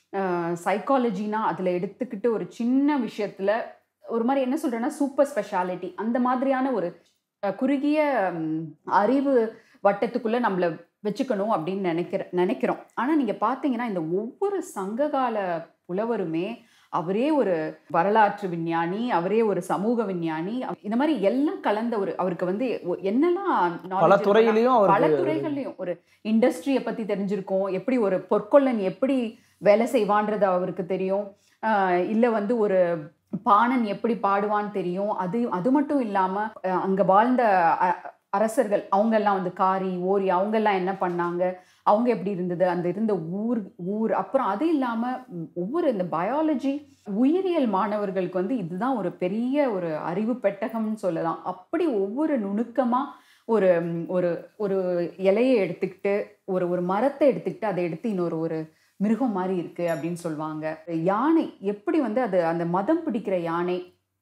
சைக்காலஜினா அதில் எடுத்துக்கிட்டு ஒரு சின்ன விஷயத்தில் ஒரு மாதிரி என்ன சொல்கிறேன்னா சூப்பர் ஸ்பெஷாலிட்டி அந்த மாதிரியான ஒரு அஹ், குறுகிய ம், அறிவு வட்டத்துக்குள்ளே நம்மளை வச்சுக்கணும் அப்படின்னு நினைக்கிற நினைக்கிறோம் ஆனால் நீங்கள் பார்த்தீங்கன்னா இந்த ஒவ்வொரு சங்ககால புலவருமே அவரே ஒரு வரலாற்று விஞ்ஞானி அவரே ஒரு சமூக விஞ்ஞானி இந்த மாதிரி எல்லாம் கலந்த ஒரு அவருக்கு வந்து ஒ- என்னெல்லாம் knowledge பல இருக்குன்னா, துறையிலையும் பல அவருக்கு துறைகள்லையும் ஒரு இண்டஸ்ட்ரியை பத்தி தெரிஞ்சிருக்கும் எப்படி ஒரு பொற்கொள்ளன் எப்படி வேலை செய்வான்றது அவருக்கு தெரியும் ஆஹ் இல்ல வந்து ஒரு பாணன் எப்படி பாடுவான்னு தெரியும் அது அது மட்டும் இல்லாம அஹ் அங்க வாழ்ந்த அ- அரசர்கள் அவங்க எல்லாம் வந்து காரி ஓரி அவங்க எல்லாம் என்ன பண்ணாங்க அவங்க எப்படி இருந்தது அந்த இருந்த ஊர் ஊர் அப்புறம் அது இல்லாம ம், ஒவ்வொரு இந்த பயாலஜி உயிரியல் மாணவர்களுக்கு வந்து இதுதான் ஒரு பெரிய ஒரு அறிவு பெட்டகம்னு சொல்லலாம் அப்படி ஒவ்வொரு நுணுக்கமா ஒரு ம், ஒரு ஒரு இலையை எடுத்துக்கிட்டு ஒரு ஒரு மரத்தை எடுத்துக்கிட்டு அதை எடுத்து இன்னொரு ஒரு மிருகம் மாதிரி இருக்கு அப்படின்னு சொல்லுவாங்க யானை எப்படி வந்து அது அந்த மதம் பிடிக்கிற யானை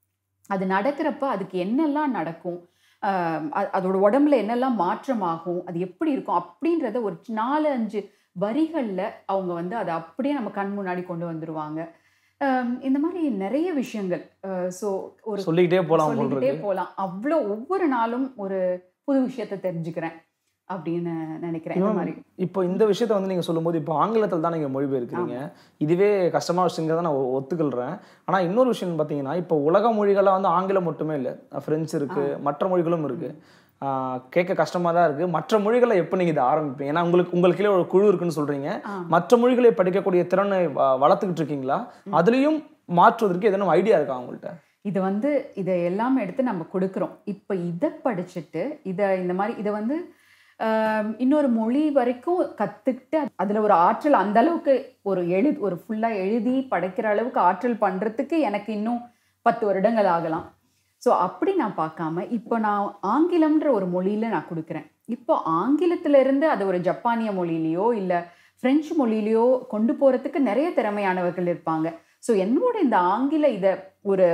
அது நடக்கிறப்ப அதுக்கு என்னெல்லாம் நடக்கும் ஆஹ் அ- அதோட உடம்புல என்னெல்லாம் மாற்றமாகும் அது எப்படி இருக்கும் அப்படின்றத ஒரு நாலு அஞ்சு வரிகளில் அவங்க வந்து அதை அப்படியே நம்ம கண் முன்னாடி கொண்டு வந்துருவாங்க ஆஹ் இந்த மாதிரி நிறைய விஷயங்கள் ஸோ ஒரு சொல்லிக்கிட்டே போலாம் போல் சொல்லிக்கிட்டே இருக்கு போகலாம் அவ்வளோ ஒவ்வொரு நாளும் ஒரு புது விஷயத்தை தெரிஞ்சுக்கிறேன் அப்படின்னு நினைக்கிறேன் இந்த இன்னும் மாதிரி இப்போ இந்த விஷயத்த வந்து நீங்க சொல்லும்போது இப்போ ஆங்கிலத்தில் தான் நீங்க மொழிபெயர்க்கிறீங்க இதுவே கஷ்டமான விஷயங்கிறத நான் ஒ- ஒத்துக்கொள்றேன் ஆனா இன்னொரு விஷயம் பார்த்தீங்கன்னா இப்போ உலக மொழிகள்லாம் வந்து ஆங்கிலம் மட்டுமே இல்லை பிரெஞ்சு இருக்கு மற்ற மொழிகளும் இருக்கு ஆஹ் கேட்க கஷ்டமா தான் இருக்கு மற்ற மொழிகளை எப்போ நீங்க இதை ஆரம்பிப்பீங்க ஏன்னா உங்களுக்கு உங்களுக்கு கீழே ஒரு குழு இருக்குன்னு சொல்றீங்க ஆ. மற்ற மொழிகளை படிக்கக்கூடிய திறனை வ- வளர்த்துக்கிட்டு இருக்கீங்களா அதுலயும் மாற்றுவதற்கு எதனும் ஐடியா இருக்கா உங்கள்கிட்ட இது வந்து இதை எல்லாம் எடுத்து நம்ம கொடுக்குறோம் இப்போ இதை படிச்சுட்டு இதை இந்த மாதிரி இதை வந்து ஆம், இன்னொரு மொழி வரைக்கும் கற்றுக்கிட்டு அதில் ஒரு ஆற்றல் அந்த அளவுக்கு ஒரு எழு ஒரு ஃபுல்லாக எழுதி படைக்கிற அளவுக்கு ஆற்றல் பண்ணுறதுக்கு எனக்கு இன்னும் பத்து வருடங்கள் ஆகலாம் ஸோ அப்படி நான் பார்க்காம இப்போ நான் ஆங்கிலம்ன்ற ஒரு மொழியில் நான் கொடுக்குறேன் இப்போ ஆங்கிலத்துல இருந்து அது ஒரு ஜப்பானிய மொழியிலையோ இல்லை ஃப்ரெஞ்சு மொழியிலையோ கொண்டு போகிறதுக்கு நிறைய திறமையானவர்கள் இருப்பாங்க ஸோ என்னோட இந்த ஆங்கில இதை ஒரு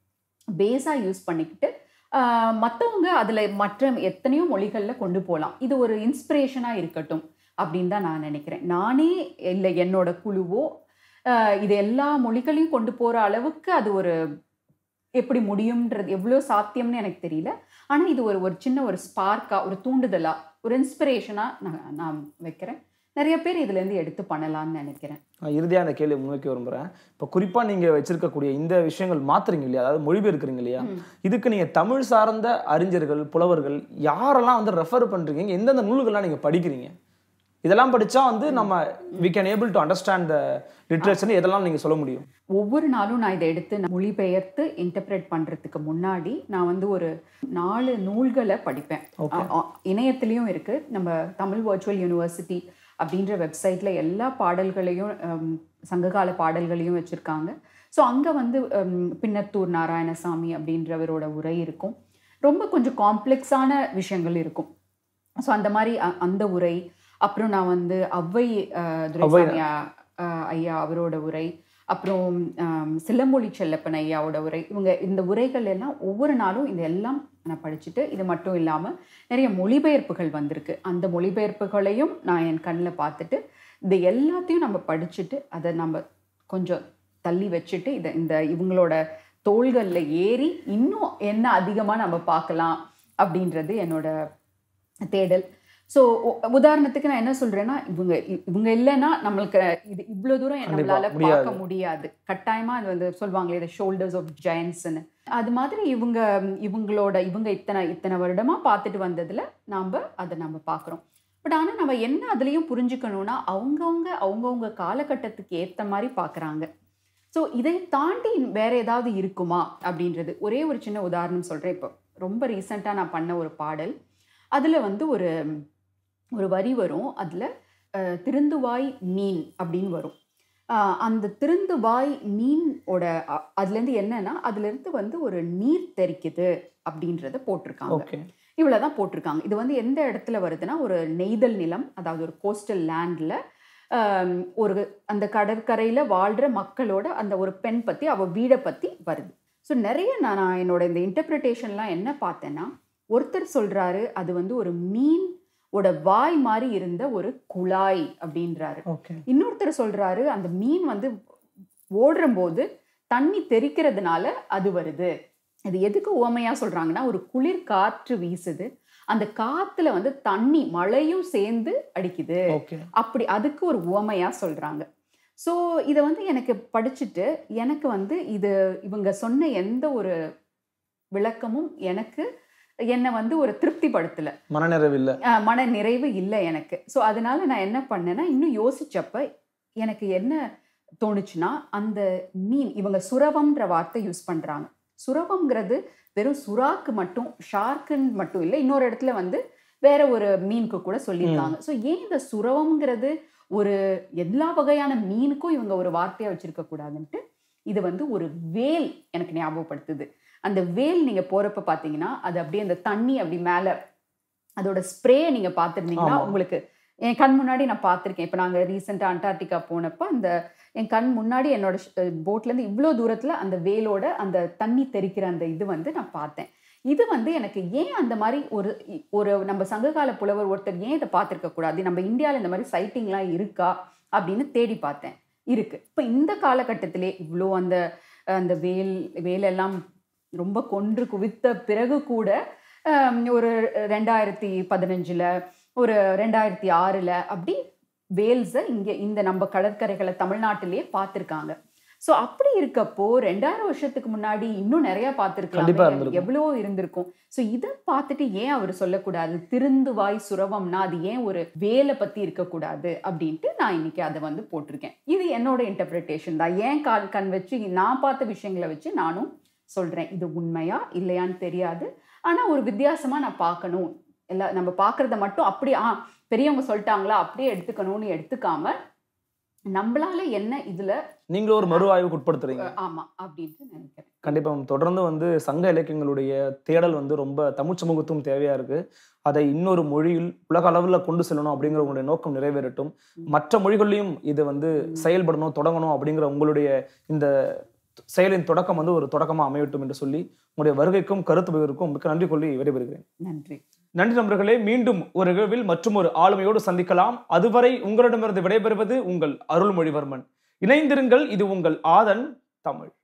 பேஸாக யூஸ் பண்ணிக்கிட்டு மற்றவங்க அதில் மற்ற எத்தனையோ மொழிகளில் கொண்டு போகலாம் இது ஒரு இன்ஸ்பிரேஷனாக இருக்கட்டும் அப்படின்னு தான் நான் நினைக்கிறேன் நானே இல்லை என்னோட குழுவோ ஆஹ் இது எல்லா மொழிகளையும் கொண்டு போகிற அளவுக்கு அது ஒரு எப்படி முடியும்ன்றது எவ்வளோ சாத்தியம்னு எனக்கு தெரியல ஆனால் இது ஒரு ஒரு சின்ன ஒரு ஸ்பார்க்காக ஒரு தூண்டுதலாக ஒரு இன்ஸ்பிரேஷனாக நான் நான் வைக்கிறேன் நிறைய பேர் இதுல இருந்து எடுத்து பண்ணலாம்னு நினைக்கிறேன் நான் இறுதியாக அந்த கேள்வி முன்வைக்க விரும்புகிறேன் இப்போ குறிப்பாக நீங்கள் வச்சிருக்கக்கூடிய இந்த விஷயங்கள் மாத்துறீங்க இல்லையா அதாவது மொழிபெயர்க்கிறீங்க இல்லையா இதுக்கு நீங்கள் தமிழ் சார்ந்த அறிஞர்கள் புலவர்கள் யாரெல்லாம் வந்து ரெஃபர் பண்ணுறீங்க எந்தெந்த நூல்கள்லாம் நீங்கள் படிக்கிறீங்க இதெல்லாம் படிச்சா வந்து நம்ம we can able to understand the literature எதெல்லாம் நீங்கள் சொல்ல முடியும் ஒவ்வொரு நாளும் நான் இதை எடுத்து நான் மொழிபெயர்த்து இன்டர்பிரேட் பண்றதுக்கு முன்னாடி நான் வந்து ஒரு நாலு நூல்களை படிப்பேன் அ- அ- இணையத்திலையும் இருக்கு நம்ம தமிழ் வர்ச்சுவல் யூனிவர்சிட்டி அப்படின்ற வெப்சைட்ல எல்லா பாடல்களையும் ஹம், சங்ககால பாடல்களையும் வச்சிருக்காங்க ஸோ அங்கே வந்து ஹம், பின்னத்தூர் நாராயணசாமி அப்படின்றவரோட உரை இருக்கும் ரொம்ப கொஞ்சம் காம்ப்ளெக்ஸான விஷயங்கள் இருக்கும் ஸோ அந்த மாதிரி அ- அந்த உரை அப்புறம் நான் வந்து ஔவை அஹ், துரைசாமி அ- அஹ், ஐயா அவரோட உரை அப்புறம் ஆம், சிலம்பொலி செல்லப்பன் ஐயாவோட உரை இவங்க இந்த உரைகள் எல்லாம் ஒவ்வொரு நாளும் இது எல்லாம் நான் படிச்சுட்டு இது மட்டும் இல்லாமல் நிறைய மொழிபெயர்ப்புகள் வந்திருக்கு அந்த மொழிபெயர்ப்புகளையும் நான் என் கண்ணில் பார்த்துட்டு இது எல்லாத்தையும் நம்ம படிச்சுட்டு அதை நம்ம கொஞ்சம் தள்ளி வச்சுட்டு இதை இந்த இவங்களோட தோள்களில் ஏறி இன்னும் என்ன அதிகமாக நம்ம பார்க்கலாம் அப்படின்றது என்னோட தேடல் ஸோ உதாரணத்துக்கு நான் என்ன சொல்றேன்னா இவங்க இ- இவங்க இல்லைன்னா நம்மளுக்கு இது இவ்வளோ தூரம் கண்டிப்பா, நம்மளால முடியாது. பார்க்க முடியாது கட்டாயமா அது வந்து சொல்லுவாங்களே இது ஷோல்டர்ஸ் ஆஃப் ஜெயன்ஸ்னு அது மாதிரி இவங்க இவங்களோட இவங்க இத்தனை இத்தனை வருடமா பார்த்துட்டு வந்ததுல நாம அதை நம்ம பார்க்குறோம் பட் ஆனால் நம்ம என்ன அதுலேயும் புரிஞ்சுக்கணும்னா அவங்கவுங்க அவங்கவுங்க காலகட்டத்துக்கு ஏற்ற மாதிரி பார்க்குறாங்க ஸோ இதை தாண்டி வேற ஏதாவது இருக்குமா அப்படின்றது ஒரே ஒரு சின்ன உதாரணம் சொல்கிறேன் இப்போ ரொம்ப ரீசெண்டாக நான் பண்ண ஒரு பாடல் அதில் வந்து ஒரு ஒரு வரி வரும் அதில் திருந்துவாய் மீன் அப்படின்னு வரும் அஹ், அந்த திருந்துவாய் மீனோட அ- அதுலேருந்து என்னன்னா அதுலேருந்து வந்து ஒரு நீர் தெறிக்குது அப்படின்றத போட்டிருக்காங்க ஓகே இவ்வளவுதான் போட்டிருக்காங்க இது வந்து எந்த இடத்துல வருதுன்னா ஒரு நெய்தல் நிலம் அதாவது ஒரு கோஸ்டல் லேண்டில் ஒரு அந்த கடற்கரையில் வாழ்கிற மக்களோட அந்த ஒரு பெண் பற்றி அவள் வீடை பற்றி வருது ஸோ நிறைய நான் நான் என்னோட இந்த இன்டர்பிரிட்டேஷன்லாம் என்ன பார்த்தேன்னா ஒருத்தர் சொல்கிறாரு அது வந்து ஒரு மீன் ஓட வாய் மாதிரி இருந்த ஒரு குழாய் அப்படின்றாரு ஓகே இன்னொருத்தர் சொல்றாரு அந்த மீன் வந்து ஓடுறம்போது தண்ணி தெறிக்கிறதுனால அது வருது இது எதுக்கு உவமையா சொல்றாங்கன்னா ஒரு குளிர் காற்று வீசுது அந்த காத்துல வந்து தண்ணி மழையும் சேர்ந்து அடிக்குது ஓகே அப்படி அதுக்கு ஒரு உவமையா சொல்றாங்க ஸோ இதை வந்து எனக்கு படிச்சுட்டு எனக்கு வந்து இது இவங்க சொன்ன எந்த ஒரு விளக்கமும் எனக்கு என்னை வந்து ஒரு திருப்திப்படுத்தல மனநிறைவு இல்லை அஹ் மன நிறைவு இல்லை எனக்கு ஸோ அதனால நான் என்ன பண்ணேன்னா இன்னும் யோசிச்சப்ப எனக்கு என்ன தோணுச்சுன்னா அந்த மீன் இவங்க சுரவம்ன்ற வார்த்தை யூஸ் பண்றாங்க சுரவம்ங்கிறது வெறும் சுறாக்கு மட்டும் ஷார்க்குன்னு மட்டும் இல்லை இன்னொரு இடத்துல வந்து வேற ஒரு மீனுக்கு கூட சொல்லியிருக்காங்க ஸோ ஏன் இந்த சுரவம்ங்கிறது ஒரு எல்லா வகையான மீனுக்கும் இவங்க ஒரு வார்த்தையா வச்சிருக்க கூடாதுன்ட்டு இது வந்து ஒரு வேல் எனக்கு ஞாபகப்படுத்துது அந்த வேல் நீங்க போறப்ப பாத்தீங்கன்னா அது அப்படியே அந்த தண்ணி அப்படி மேல அதோட ஸ்ப்ரே நீங்க பார்த்துருந்தீங்கன்னா ஆமா. உங்களுக்கு என் கண் முன்னாடி நான் பார்த்துருக்கேன் இப்போ நாங்கள் ரீசெண்டாக அண்டார்டிகா போனப்போ அந்த என் கண் முன்னாடி என்னோட போட்லேருந்து இவ்வளோ தூரத்தில் அந்த வேலோட அந்த தண்ணி தெறிக்கிற அந்த இது வந்து நான் பார்த்தேன் இது வந்து எனக்கு ஏன் அந்த மாதிரி ஒரு ஒரு நம்ம சங்ககால புலவர் ஒருத்தர் ஏன் இதை பார்த்துருக்க கூடாது நம்ம இந்தியாவில் இந்த மாதிரி சைட்டிங்லாம் இருக்கா அப்படின்னு தேடி பார்த்தேன் இருக்கு இப்போ இந்த காலகட்டத்திலே இவ்வளோ அந்த அந்த வேல் வேலெல்லாம் ரொம்ப கொன்று குவித்த பிறகு கூட ஆம், ஒரு ரெண்டாயிரத்தி பதினஞ்சில் ஒரு ரெண்டாயிரத்தி ஆறில் அப்படி வேல்ஸை இங்கே இந்த நம்ம கடற்கரைகளை தமிழ்நாட்டிலேயே பார்த்துருக்காங்க ஸோ அப்படி இருக்கப்போ ரெண்டாயிரம் வருஷத்துக்கு முன்னாடி இன்னும் நிறைய கண்டிப்பா பார்த்துருக்கலாம் இருந்திருக்கும். எவ்வளோ இருந்திருக்கும் ஸோ இதை பார்த்துட்டு ஏன் அவர் சொல்லக்கூடாது திருந்துவாய் சுரவம்னா அது ஏன் ஒரு வேலை பத்தி இருக்கக்கூடாது அப்படின்ட்டு நான் இன்னைக்கு அதை வந்து போட்டிருக்கேன் இது என்னோட இன்டர்பிரிட்டேஷன் தான் ஏன் கால் கண் வச்சு நான் பார்த்த விஷயங்களை வச்சு நானும் சொல்றேன் இது உண்மையா இல்லையான்னு தெரியாது ஆனா ஒரு வித்தியாசமா நான் பார்க்கணும் எல்லா நம்ம பார்க்கறத மட்டும் அப்படி ஆ பெரியவங்க சொல்லிட்டாங்களா அப்படியே எடுத்துக்கணும்னு எடுத்துக்காம நம்மளால என்ன இதுல நீங்களும் ஒரு மறு ஆய்வுக்கு உட்படுத்துறீங்க அஹ், ஆமா அப்படின்ட்டு நினைக்கிறேன் கண்டிப்பா மேம். தொடர்ந்து வந்து சங்க இலக்கியங்களுடைய தேடல் வந்து ரொம்ப தமிழ் சமூகத்தும் தேவையா இருக்கு அதை இன்னொரு மொழியில் உலக அளவில் கொண்டு செல்லணும் அப்படிங்கிற உங்களுடைய நோக்கம் நிறைவேறட்டும் மற்ற மொழிகள்லையும் இது வந்து செயல்படணும் தொடங்கணும் அப்படிங்கிற உங்களுடைய இந்த செயலின் தொடக்கம் வந்து ஒரு தொடக்கமா அமையட்டும் என்று சொல்லி உங்களுடைய வருகைக்கும் கருத்து பகிர்வுக்கும் மிக்க நன்றி கொள்ளி விடைபெறுகிறேன் நன்றி நன்றி நண்பர்களே மீண்டும் ஒரு நிகழ்வில் மற்றும் ஒரு ஆளுமையோடு சந்திக்கலாம் அதுவரை உங்களிடமிருந்து விடைபெறுவது உங்கள் அருள்மொழிவர்மன் இணைந்திருங்கள் இது உங்கள் ஆதன் தமிழ்